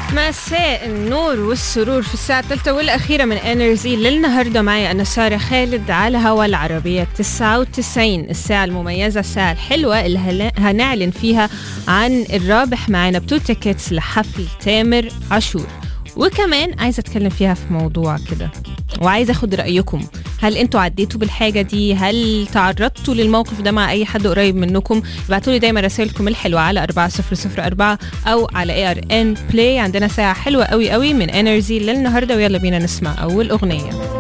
مساء النور والسرور في الساعة الثالثة والأخيرة من انرجي للنهاردة معي أنا سارة خالد على هوا العربية 99 الساعة المميزة الساعة الحلوة اللي هل- هنعلن فيها عن الرابح معانا بتو تيكتس لحفل تامر عاشور وكمان عايزة أتكلم فيها في موضوع كده وعايزة أخد رأيكم هل أنتوا عديتوا بالحاجة دي هل تعرضتوا للموقف ده مع أي حد قريب منكم ابعتوا لي دايما رسائلكم الحلوة على 4004 أو على اي ار ان بلاي عندنا ساعة حلوة قوي قوي من انرجي للنهاردة ويلا بينا نسمع أول أغنية